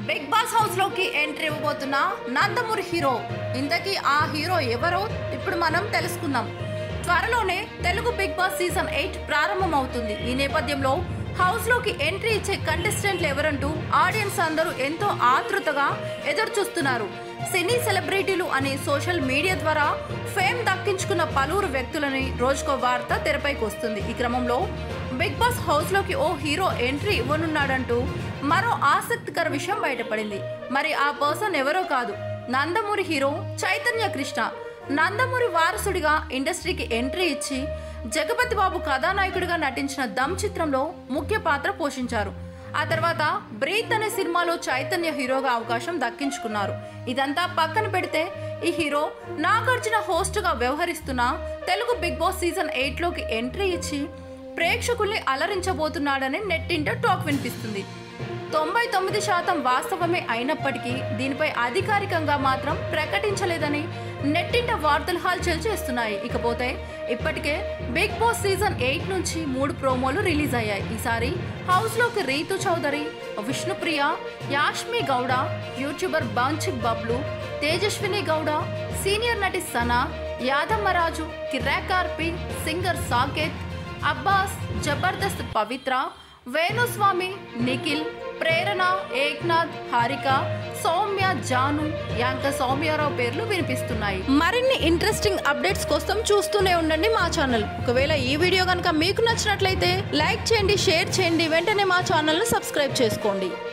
big Boss house లోకి entry ఇవ్వబోతున్న Nandamuri hero ఇంతకీ ఆ హీరో ఎవరో ఇప్పుడు మనం తెలుసుకుందాం త్వరలోనే Telugu Bigg Boss season eight ప్రారంభం అవుతుంది ఈ నేపథ్యంలో హౌస్ లోకి ఎంట్రీ ఇచ్చే కంటెస్టెంట్లు ఎవరంటూ ఆడియన్స్ అందరూ ఎంతో ఆతృతగా ఎదురు చూస్తున్నారు సినీ సెలబ్రిటీలు అని సోషల్ మీడియా ద్వారా ఫేమ్ దక్కించుకున్న పలువురు వ్యక్తులని రోజుకో వార్త తెరపైకి వస్తుంది ఈ క్రమంలో బిగ్ బాస్ హౌస్ లోకి ఓ హీరో ఎంట్రీ ఇవ్వనున్నాడంటూ మరో ఆసక్తికర విషయం బయటపడింది మరి ఆ పర్సన్ ఎవరో కాదు నందమూరి హీరో చైతన్య కృష్ణ నందమూరి వారసుడిగా ఇండస్ట్రీకి ఎంట్రీ ఇచ్చి జగపతి బాబు కథానాయకుడిగా నటించిన దమ్ చిత్రంలో ముఖ్య పాత్ర పోషించారు ఆ తర్వాత బ్రీత్ అనే సినిమాలో చైతన్య హీరోగా అవకాశం దక్కించుకున్నారు ఇదంతా పక్కన పెడితే ఈ హీరో నాగార్జున హోస్ట్గా వ్యవహరిస్తున్న తెలుగు బిగ్ బాస్ సీజన్ ఎయిట్లోకి ఎంట్రీ ఇచ్చి ప్రేక్షకుల్ని అలరించబోతున్నాడని నెట్టింట టాక్ వినిపిస్తుంది తొంభై తొమ్మిది శాతం వాస్తవమే అయినప్పటికీ దీనిపై అధికారికంగా మాత్రం ప్రకటించలేదని నెట్టింట వార్తలు హల్చల్ చేస్తున్నాయి ఇకపోతే ఇప్పటికే బిగ్ బాస్ సీజన్ ఎయిట్ నుంచి మూడు ప్రోమోలు రిలీజ్ అయ్యాయి ఈసారి హౌస్ లోకి రీతు చౌదరి విష్ణుప్రియ యాష్మి గౌడ యూట్యూబర్ బాంచిక్ బబ్లు తేజస్విని గౌడ సీనియర్ నటి సనా యాదమ్మరాజు కిరాకార్పి సింగర్ సాకేత్ అబ్బాస్ జబర్దస్త్ పవిత్ర వేణుస్వామి నిఖిల్ ప్రేరణ ఏక్నాథ్ హారిక సౌమ్య జాను యాంక సౌమ్యారావు పేర్లు వినిపిస్తున్నాయి మరిన్ని ఇంట్రెస్టింగ్ అప్డేట్స్ కోసం చూస్తూనే ఉండండి మా ఛానల్ ఒకవేళ ఈ వీడియో కనుక మీకు నచ్చినట్లయితే లైక్ చేయండి షేర్ చేయండి వెంటనే మా ఛానల్ని సబ్స్క్రైబ్ చేసుకోండి